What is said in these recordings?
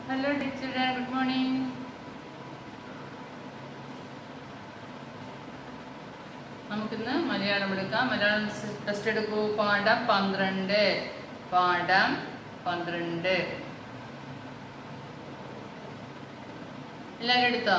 hello teacher good morning നമുക്കിന്ന് മലയാളം എടുക്കാം Malayalam test എടുക്കൂ പാഠം പന്ത്രണ്ട് പാഠം പന്ത്രണ്ട് എല്ലാവരും എടുത്തോ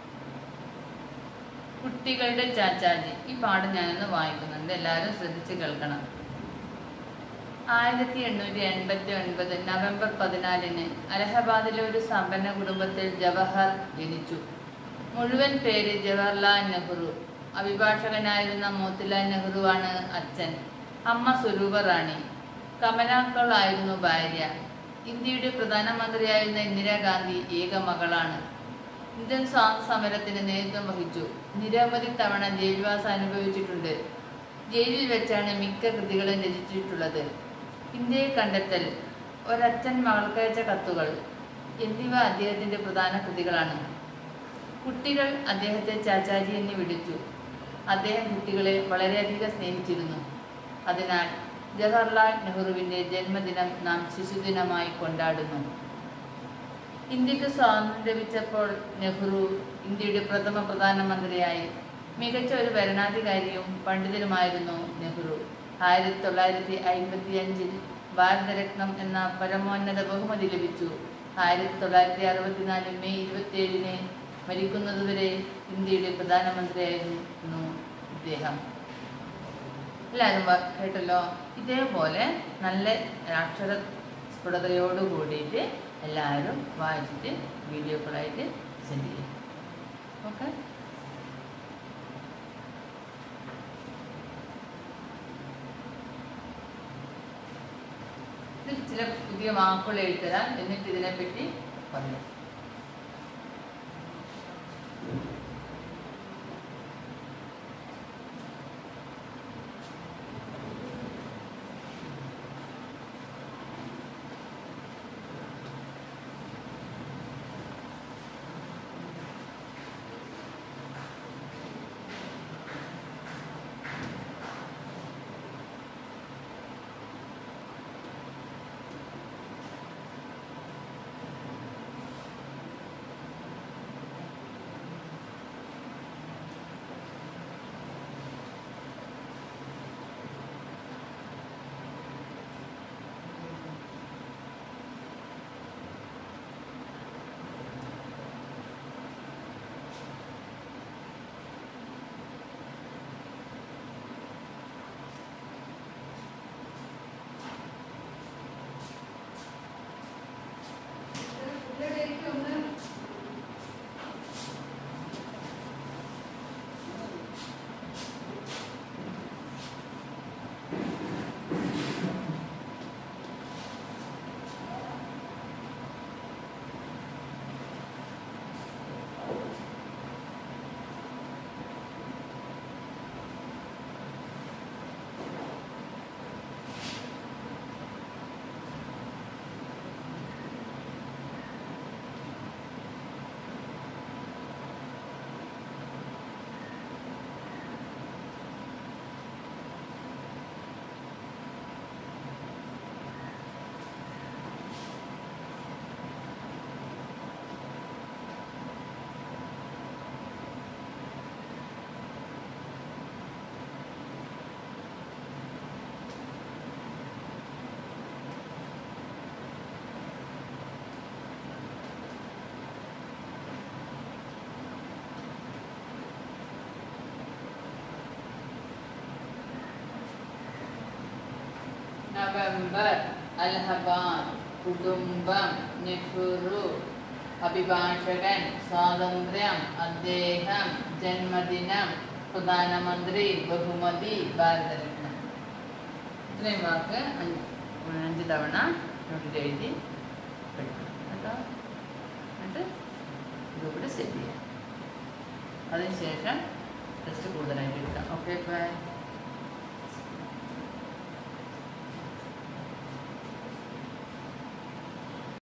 കുട്ടികളുടെ ചാച്ചാജി ഈ പാഠം ഞാനൊന്ന് വായിക്കുന്നുണ്ട് എല്ലാവരും ശ്രദ്ധിച്ച് കേൾക്കണം ആയിരത്തി എണ്ണൂറ്റി എൺപത്തി ഒൻപത് നവംബർ പതിനാലിന് അലഹബാദിലെ ഒരു സമ്പന്ന കുടുംബത്തിൽ ജവഹർ ജനിച്ചു മുഴുവൻ പേര് ജവഹർലാൽ നെഹ്റു അഭിഭാഷകനായിരുന്ന മോത്തിലാൽ നെഹ്റുവാണ് അച്ഛൻ അമ്മ സ്വരൂപ റാണി കമലാക്കളായിരുന്നു ഭാര്യ ഇന്ത്യയുടെ പ്രധാനമന്ത്രിയായിരുന്ന ഇന്ദിരാഗാന്ധി ഏക മകളാണ് ഇന്ത്യൻ സ്വാതന്ത്ര്യ സമരത്തിന് നേതൃത്വം വഹിച്ചു നിരവധി തവണ ജയിൽവാസം അനുഭവിച്ചിട്ടുണ്ട് ജയിലിൽ വെച്ചാണ് മിക്ക കൃതികളും രചിച്ചിട്ടുള്ളത് ഇന്ത്യയെ കണ്ടെത്തൽ ഒരച്ഛൻ മകൾക്കയച്ച കത്തുകൾ എന്നിവ അദ്ദേഹത്തിന്റെ പ്രധാന കൃതികളാണ് കുട്ടികൾ അദ്ദേഹത്തെ ചാച്ചാജി എന്ന് വിളിച്ചു അദ്ദേഹം കുട്ടികളെ വളരെയധികം സ്നേഹിച്ചിരുന്നു അതിനാൽ ജവഹർലാൽ നെഹ്റുവിന്റെ ജന്മദിനം നാം ശിശുദിനമായി കൊണ്ടാടുന്നു ഇന്ത്യക്ക് സ്വാതന്ത്ര്യം ലഭിച്ചപ്പോൾ നെഹ്റു ഇന്ത്യയുടെ പ്രഥമ പ്രധാനമന്ത്രിയായി മികച്ച ഒരു ഭരണാധികാരിയും പണ്ഡിതനുമായിരുന്നു നെഹ്റു ആയിരത്തി തൊള്ളായിരത്തി അയിമ്പത്തി അഞ്ചിൽ ഭാരതരത്നം എന്ന പരമോന്നത ബഹുമതി ലഭിച്ചു ആയിരത്തി തൊള്ളായിരത്തി അറുപത്തിനാല് മെയ് ഇരുപത്തിയേഴിന് മരിക്കുന്നതുവരെ ഇന്ത്യയുടെ പ്രധാനമന്ത്രിയായിരുന്നു ഇദ്ദേഹം എല്ലാവരും വ- കേട്ടല്ലോ ഇതേപോലെ നല്ല അക്ഷര സ്ഫുടതയോട് കൂടിയിട്ട് എല്ലാവരും വായിച്ചിട്ട് വീഡിയോകളായിട്ട് സെൻഡ് ചെയ്യും ഓക്കെ ഇതിൽ ചില പുതിയ വാക്കുകൾ എഴുതരാം എന്നിട്ട് ഇതിനെപ്പറ്റി പറയാം നവംബർ അലഹബാദ് കുടുംബം നെഹ്റു അഭിഭാഷകൻ സ്വാതന്ത്ര്യം അദ്ദേഹം ജന്മദിനം പ്രധാനമന്ത്രി ബഹുമതി ഭാരതരത്നം ഇത്രയും വാക്ക് അഞ്ച് അഞ്ച് തവണ നോട്ടിൽ എഴുതി പഠിക്കണം കേട്ടോ എന്നിട്ട് ഇതുകൂടെ സെറ്റ് ചെയ്യാം അതിനുശേഷം ടെസ്റ്റ് കൂടുതലായിട്ട് എടുക്കാം ഓക്കെ ബൈ